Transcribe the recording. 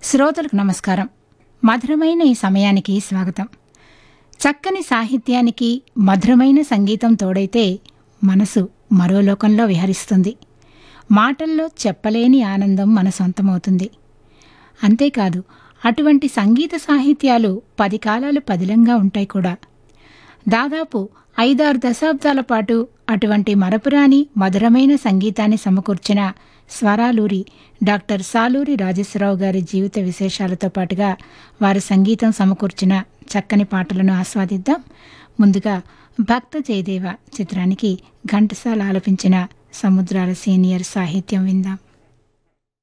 శ్రోతలకు నమస్కారం మధురమైన ఈ సమయానికి స్వాగతం చక్కని సాహిత్యానికి మధురమైన సంగీతం తోడైతే మనసు మరో లోకంలో విహరిస్తుంది మాటల్లో చెప్పలేని ఆనందం మన సొంతమవుతుంది అంతేకాదు అటువంటి సంగీత సాహిత్యాలు పది కాలాలు పదిలంగా ఉంటాయి కూడా దాదాపు ఐదారు దశాబ్దాల పాటు అటువంటి మరపురాని మధురమైన సంగీతాన్ని సమకూర్చిన స్వరాలూరి డాక్టర్ సాలూరి రాజేశ్వరరావు గారి జీవిత విశేషాలతో పాటుగా వారు సంగీతం సమకూర్చిన చక్కని పాటలను ఆస్వాదిద్దాం ముందుగా భక్త జయదేవ చిత్రానికి ఘంటసాల ఆలపించిన సముద్రాల సీనియర్ సాహిత్యం విందాం